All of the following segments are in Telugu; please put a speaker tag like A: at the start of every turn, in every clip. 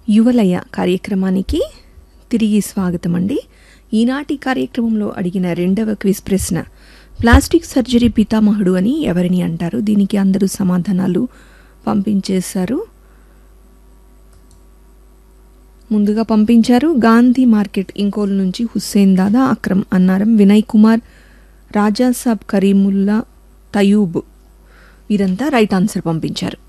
A: యువలయ కార్యక్రమానికి తిరిగి స్వాగతం అండి ఈనాటి కార్యక్రమంలో అడిగిన రెండవ క్విజ్ ప్రశ్న ప్లాస్టిక్ సర్జరీ పితామహుడు అని ఎవరిని అంటారు దీనికి అందరూ సమాధానాలు పంపించేశారు ముందుగా పంపించారు గాంధీ మార్కెట్ ఇంకోల్ నుంచి హుస్సేన్ దాదా అక్రమ్ అన్నారం వినయ్ కుమార్ రాజాసాబ్ కరీముల్లా తయూబ్ వీరంతా రైట్ ఆన్సర్ పంపించారు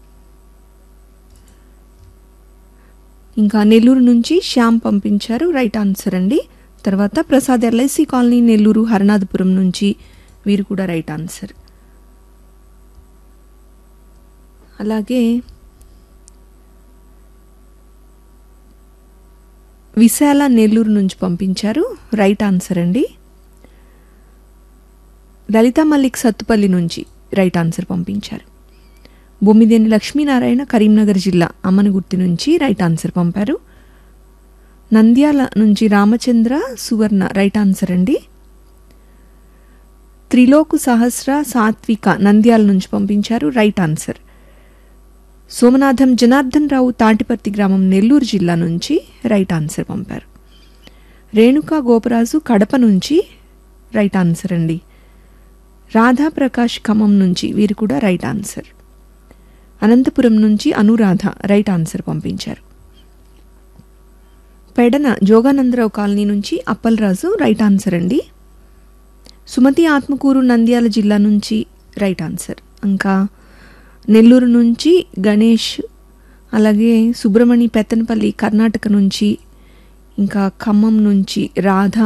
A: ఇంకా నెల్లూరు నుంచి శ్యామ్ పంపించారు రైట్ ఆన్సర్ అండి తర్వాత ప్రసాద్ ఎల్ఐసి కాలనీ నెల్లూరు హరనాథపురం నుంచి వీరు కూడా రైట్ ఆన్సర్ అలాగే విశాల నెల్లూరు నుంచి పంపించారు రైట్ ఆన్సర్ అండి లలిత మల్లిక్ సత్తుపల్లి నుంచి రైట్ ఆన్సర్ పంపించారు బొమ్మిదేని లక్ష్మీనారాయణ కరీంనగర్ జిల్లా అమ్మనగుర్తి నుంచి రైట్ ఆన్సర్ పంపారు నంద్యాల నుంచి రామచంద్ర సువర్ణ రైట్ ఆన్సర్ అండి త్రిలోకు సహస్ర సాత్విక నంద్యాల నుంచి పంపించారు రైట్ ఆన్సర్ సోమనాథం జనార్దన్ రావు తాటిపర్తి గ్రామం నెల్లూరు జిల్లా నుంచి రైట్ ఆన్సర్ పంపారు రేణుకా గోపరాజు కడప నుంచి రైట్ ఆన్సర్ అండి రాధాప్రకాష్ ఖమ్మం నుంచి వీరు కూడా రైట్ ఆన్సర్ అనంతపురం నుంచి అనురాధ రైట్ ఆన్సర్ పంపించారు పెడన జోగానందరావు కాలనీ నుంచి అప్పలరాజు రైట్ ఆన్సర్ అండి సుమతి ఆత్మకూరు నంద్యాల జిల్లా నుంచి రైట్ ఆన్సర్ ఇంకా నెల్లూరు నుంచి గణేష్ అలాగే సుబ్రమణి పెత్తనపల్లి కర్ణాటక నుంచి ఇంకా ఖమ్మం నుంచి రాధ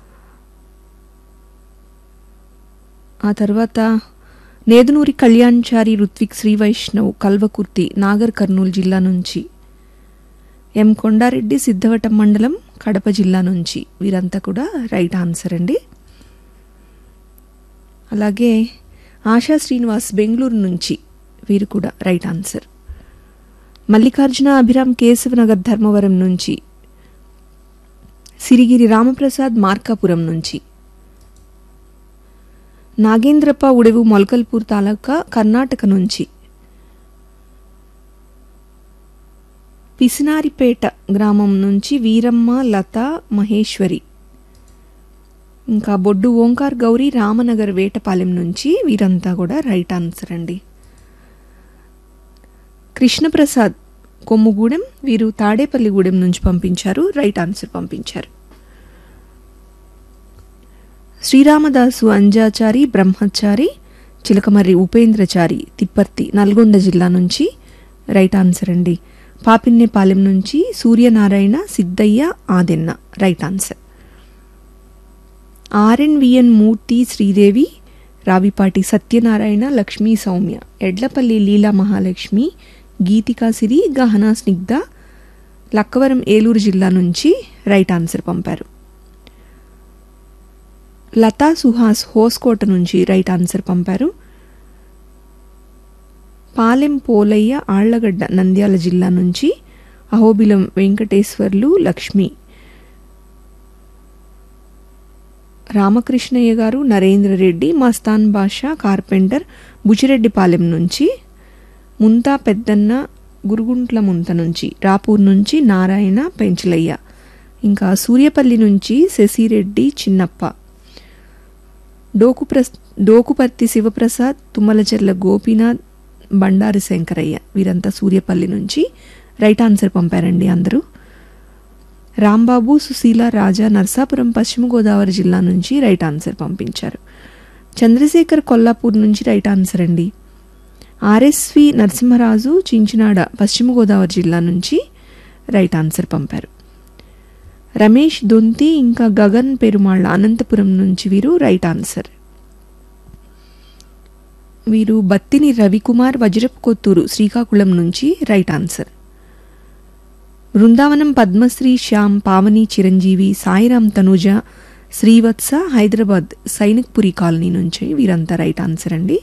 A: ఆ తర్వాత నేదునూరి కళ్యాణ్చారి రుత్విక్ శ్రీ వైష్ణవ్ కల్వకుర్తి నాగర్ కర్నూలు జిల్లా నుంచి ఎం కొండారెడ్డి సిద్ధవటం మండలం కడప జిల్లా నుంచి వీరంతా కూడా రైట్ ఆన్సర్ అండి అలాగే ఆశా శ్రీనివాస్ బెంగళూరు నుంచి వీరు కూడా రైట్ ఆన్సర్ మల్లికార్జున అభిరామ్ కేశవనగర్ ధర్మవరం నుంచి సిరిగిరి రామప్రసాద్ మార్కాపురం నుంచి నాగేంద్రప్ప ఉడెవు మొలకల్పూర్ తాలూకా కర్ణాటక నుంచి పిసినారిపేట గ్రామం నుంచి వీరమ్మ లత మహేశ్వరి ఇంకా బొడ్డు ఓంకార్ గౌరీ రామనగర్ వేటపాలెం నుంచి వీరంతా కూడా రైట్ ఆన్సర్ అండి కృష్ణప్రసాద్ కొమ్ముగూడెం వీరు తాడేపల్లిగూడెం నుంచి పంపించారు రైట్ ఆన్సర్ పంపించారు శ్రీరామదాసు అంజాచారి బ్రహ్మచారి చిలకమర్రి ఉపేంద్రచారి తిప్పర్తి నల్గొండ జిల్లా నుంచి రైట్ ఆన్సర్ అండి పాపిన్నేపాలెం నుంచి Suryanarayana Siddaiah Adenna right answer RNVN Murthy Sridevi Ravipati Satyanarayana Lakshmi Soumya Edlapalli Leela Mahalakshmi Geethika Siri Gahana Snigdha Lakkavaram Eluru జిల్లా నుంచి రైట్ ఆన్సర్ పంపారు లతా సుహాస్ హోస్కోట నుంచి రైట్ ఆన్సర్ పంపారు పాలెం పోలయ్య ఆళ్లగడ్డ నంద్యాల జిల్లా నుంచి అహోబిలం వెంకటేశ్వర్లు లక్ష్మి రామకృష్ణయ్య గారు నరేంద్ర రెడ్డి మస్తాన్ బాషా కార్పెంటర్ బుచిరెడ్డిపాలెం నుంచి ముంతా పెద్దన్న గురుగుంట్ల ముంత నుంచి రాపూర్ నుంచి నారాయణ పెంచలయ్య ఇంకా సూర్యపల్లి నుంచి శశిరెడ్డి చిన్నప్ప డోకుప్ర డోకుపర్తి శివప్రసాద్ తుమ్మలచెర్ల గోపీనాథ్ బండారు శంకరయ్య వీరంతా సూర్యపల్లి నుంచి రైట్ ఆన్సర్ పంపారండి అందరూ రాంబాబు సుశీల రాజా నర్సాపురం పశ్చిమ గోదావరి జిల్లా నుంచి రైట్ ఆన్సర్ పంపించారు చంద్రశేఖర్ కొల్లాపూర్ నుంచి రైట్ ఆన్సర్ అండి ఆర్ఎస్వి నరసింహరాజు చించినాడ పశ్చిమ గోదావరి జిల్లా నుంచి రైట్ ఆన్సర్ పంపారు రమేష్ దొంతి ఇంకా గగన్ పెరుమాళ్ళ అనంతపురం నుంచి వీరు రైట్ ఆన్సర్ వీరు బత్తిని రవికుమార్ వజ్రపు కొత్తూరు శ్రీకాకుళం నుంచి right answer Brindavanam Padmasri Shyam Pavani Chiranjeevi Sairam Tanuja Srivatsa Hyderabad Sainikpuri colony నుంచి వీరంతా రైట్ ఆన్సర్ అండి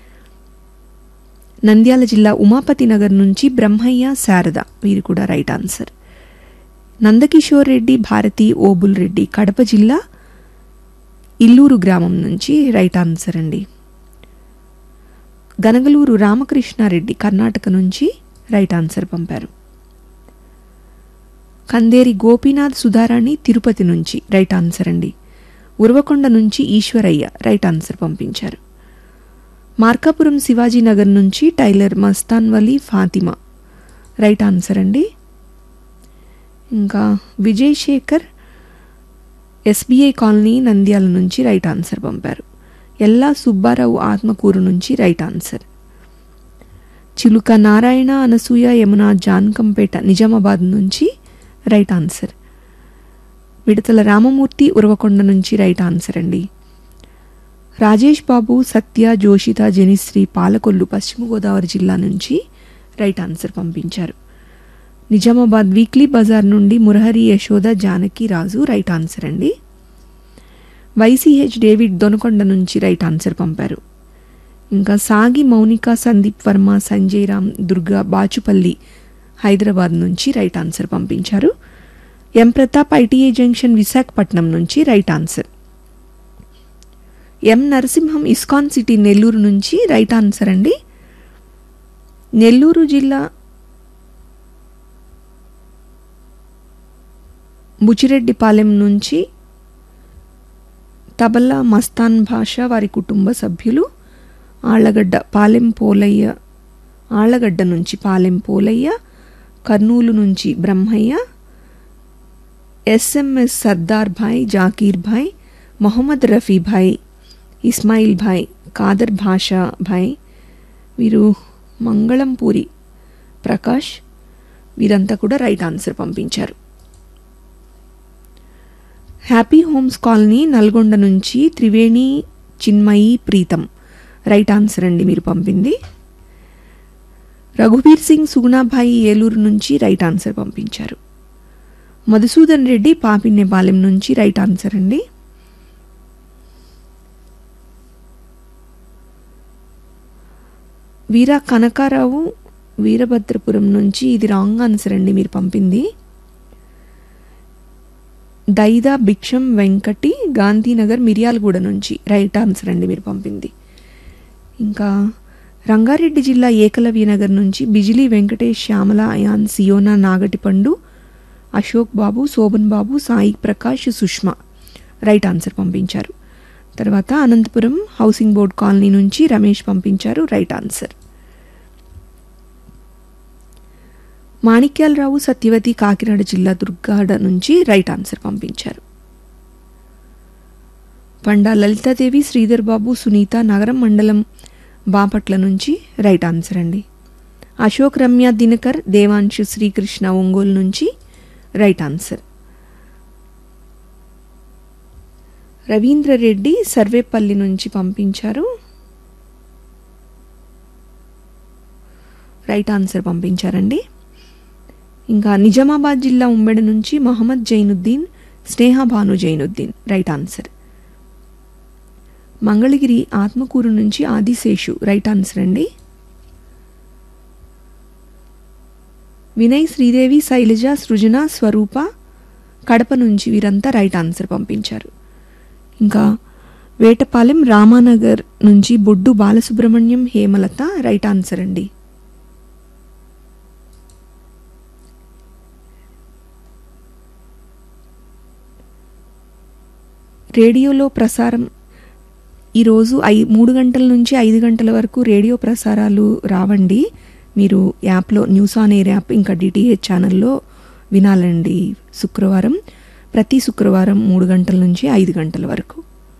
A: నంద్యాల జిల్లా ఉమాపతి నగర్ నుంచి బ్రహ్మయ్య శారద వీరు కూడా రైట్ ఆన్సర్ నందకిషోర్ రెడ్డి భారతి ఓబుల్ రెడ్డి కడప జిల్లా ఇల్లూరు గ్రామం నుంచి రైట్ ఆన్సర్ అండి గనగలూరు రామకృష్ణారెడ్డి కర్ణాటక నుంచి రైట్ ఆన్సర్ పంపారు కందేరి గోపీనాథ్ సుధారాణి తిరుపతి నుంచి రైట్ ఆన్సర్ అండి ఉరవకొండ నుంచి ఈశ్వరయ్య రైట్ ఆన్సర్ పంపించారు మార్కాపురం శివాజీనగర్ నుంచి tailor Mastan Vali Fatima right answer అండి ఇంకా విజయ్ శేఖర్ ఎస్బీఐ కాలనీ నంద్యాల నుంచి రైట్ ఆన్సర్ పంపారు ఎల్లా సుబ్బారావు ఆత్మకూరు నుంచి రైట్ ఆన్సర్ చిలుక నారాయణ అనసూయ యమున జాన్కంపేట నిజామాబాద్ నుంచి రైట్ ఆన్సర్ విడతల రామమూర్తి ఉరవకొండ నుంచి రైట్ ఆన్సర్ అండి రాజేష్ బాబు సత్య జోషిత జనిశ్రీ పాలకొల్లు పశ్చిమ గోదావరి జిల్లా నుంచి రైట్ ఆన్సర్ పంపించారు నిజామాబాద్ వీక్లీ బజార్ నుండి మురహరి యశోద జానకి రాజు రైట్ ఆన్సర్ అండి వైసీహెచ్ డేవిడ్ దొనకొండ నుంచి రైట్ ఆన్సర్ పంపారు ఇంకా సాగి మౌనిక సందీప్ వర్మ సంజయ్ రామ్ దుర్గా బాచుపల్లి హైదరాబాద్ నుంచి రైట్ ఆన్సర్ పంపించారు M Pratap ITI junction Visakhapatnam నుంచి right answer M Narasimham ISKCON city Nellore నుంచి రైట్ ఆన్సర్ అండి నెల్లూరు జిల్లా బుచిరెడ్డిపాలెం నుంచి తబల్లా మస్తాన్ భాష వారి కుటుంబ సభ్యులు ఆళ్లగడ్డ పాలెం పోలయ్య ఆళ్లగడ్డ నుంచి పాలెం పోలయ్య కర్నూలు నుంచి బ్రహ్మయ్య ఎస్ఎంఎస్ సర్దార్ భాయ్ జాకీర్ భాయ్ మొహమ్మద్ రఫీ భాయ్ ఇస్మాయిల్ భాయ్ కాదర్ భాషా భాయ్ వీరు మంగళంపూరి ప్రకాష్ వీరంతా కూడా రైట్ ఆన్సర్ పంపించారు హ్యాపీ హోమ్స్ కాలనీ నల్గొండ నుంచి త్రివేణి చిన్మయి ప్రీతం రైట్ ఆన్సర్ అండి మీరు పంపింది రఘువీర్ సింగ్ సుగుణాభాయి ఏలూరు నుంచి రైట్ ఆన్సర్ పంపించారు మధుసూదన్ రెడ్డి పాపిన్యపాలెం నుంచి రైట్ ఆన్సర్ అండి వీర కనకారావు వీరభద్రపురం నుంచి ఇది రాంగ్ ఆన్సర్ అండి మీరు పంపింది దైదా భిక్షం వెంకటి గాంధీనగర్ మిర్యాలగూడ నుంచి రైట్ ఆన్సర్ అండి మీరు పంపింది ఇంకా రంగారెడ్డి జిల్లా ఏకలవ్య నగర్ నుంచి బిజిలీ వెంకటేష్ శ్యామల అయాన్ సియోనా నాగటిపండు అశోక్ బాబు శోభన్ బాబు సాయి ప్రకాష్ సుష్మా రైట్ ఆన్సర్ పంపించారు తర్వాత అనంతపురం హౌసింగ్ బోర్డ్ కాలనీ నుంచి రమేష్ పంపించారు రైట్ ఆన్సర్ మాణిక్యాలరావు సత్యవతి కాకినాడ జిల్లా దుర్గాడ నుంచి రైట్ ఆన్సర్ పంపించారు పండా లలితాదేవి శ్రీధర్ బాబు సునీత నగరం మండలం బాపట్ల నుంచి రైట్ ఆన్సర్ అండి అశోక్ రమ్య దినకర్ దేవాంశు శ్రీకృష్ణ ఒంగోలు నుంచి రైట్ ఆన్సర్ రవీంద్ర రెడ్డి సర్వేపల్లి నుంచి పంపించారు రైట్ ఆన్సర్ పంపించారండి ఇంకా నిజామాబాద్ జిల్లా ఉమ్మెడ నుంచి మహమ్మద్ జైనుద్దీన్ స్నేహ భాను జైనుద్దీన్ రైట్ ఆన్సర్ మంగళగిరి ఆత్మకూరు నుంచి ఆదిశేషు రైట్ ఆన్సర్ అండి వినయ్ శ్రీదేవి శైలజ సృజన స్వరూప కడప నుంచి వీరంతా రైట్ ఆన్సర్ పంపించారు ఇంకా వేటపాలెం రామానగర్ నుంచి బొడ్డు బాలసుబ్రహ్మణ్యం హేమలత రైట్ ఆన్సర్ అండి రేడియోలో ప్రసారం ఈరోజు ఐ మూడు గంటల నుంచి ఐదు గంటల వరకు రేడియో ప్రసారాలు రావండి మీరు యాప్లో న్యూస్ ఆన్ ఎయిర్ యాప్ ఇంకా డిటిహెచ్ ఛానల్లో వినాలండి శుక్రవారం ప్రతి శుక్రవారం మూడు గంటల నుంచి ఐదు గంటల వరకు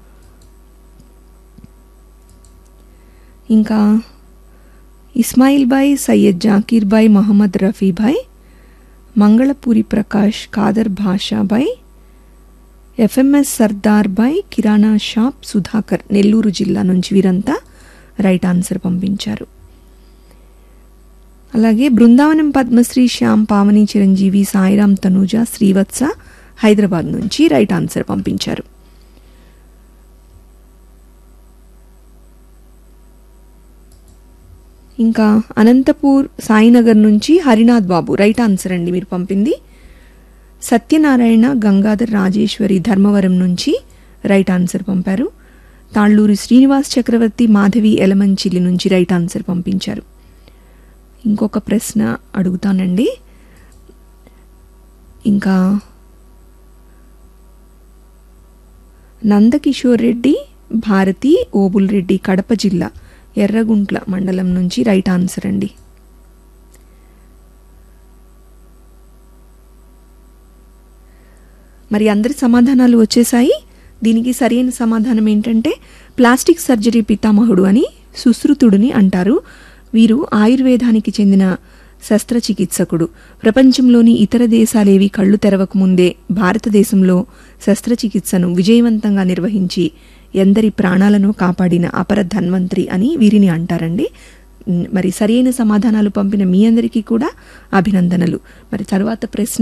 A: ఇంకా ఇస్మాయిల్ బాయ్ సయ్యద్ జాకీర్ బాయ్ మహమ్మద్ రఫీ బాయ్ మంగళపూరి ప్రకాష్ కాదర్ భాషా బాయ్ ఎఫ్ఎంఎస్ సర్దార్ బాయ్ కిరాణా షాప్ సుధాకర్ నెల్లూరు జిల్లా నుంచి వీరంతా రైట్ ఆన్సర్ పంపించారు అలాగే బృందావనం పద్మశ్రీ శ్యామ్ పావని చిరంజీవి సాయిరామ్ తనూజ శ్రీవత్స హైదరాబాద్ నుంచి రైట్ ఆన్సర్ పంపించారు ఇంకా అనంతపూర్ సాయినగర్ నుంచి హరినాథ్ బాబు రైట్ ఆన్సర్ అండి మీరు పంపింది సత్యనారాయణ గంగాధర్ రాజేశ్వరి ధర్మవరం నుంచి రైట్ ఆన్సర్ పంపారు తాళ్ళూరి శ్రీనివాస్ చక్రవర్తి మాధవి ఎలమంచిలి నుంచి రైట్ ఆన్సర్ పంపించారు ఇంకొక ప్రశ్న అడుగుతానండి ఇంకా నందకిషోర్ రెడ్డి భారతి ఓబుల్ రెడ్డి కడప జిల్లా ఎర్రగుంట్ల మండలం నుంచి రైట్ ఆన్సర్ అండి మరి అందరి సమాధానాలు వచ్చేసాయి దీనికి సరైన సమాధానం ఏంటంటే ప్లాస్టిక్ సర్జరీ పితామహుడు అని సుశ్రుతుడిని అంటారు వీరు ఆయుర్వేదానికి చెందిన శస్త్రచికిత్సకుడు ప్రపంచంలోని ఇతర దేశాలేవి కళ్ళు తెరవకముందే భారతదేశంలో శస్త్రచికిత్సను విజయవంతంగా నిర్వహించి ఎందరి ప్రాణాలను కాపాడిన అపర ధన్వంతరి అని వీరిని అంటారండి ఉమ్, మరి సరైన సమాధానాలు పంపిన మీ అందరికీ కూడా అభినందనలు మరి తర్వాత ప్రశ్న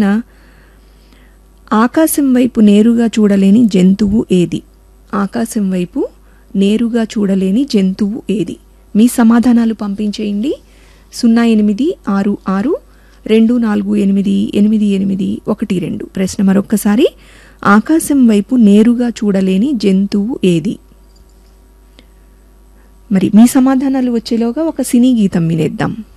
A: ఆకాశం వైపు నేరుగా చూడలేని జంతువు ఏది ఆకాశం వైపు నేరుగా చూడలేని జంతువు ఏది మీ సమాధానాలు పంపించేయండి సున్నా ఎనిమిది ఆరు ఆరు రెండు నాలుగు ఎనిమిది ఎనిమిది ఎనిమిది ఒకటి రెండు ప్రశ్న మరొక్కసారి ఆకాశం వైపు నేరుగా చూడలేని జంతువు ఏది మరి మీ సమాధానాలు వచ్చేలోగా ఒక సినీ గీతం వినేద్దాం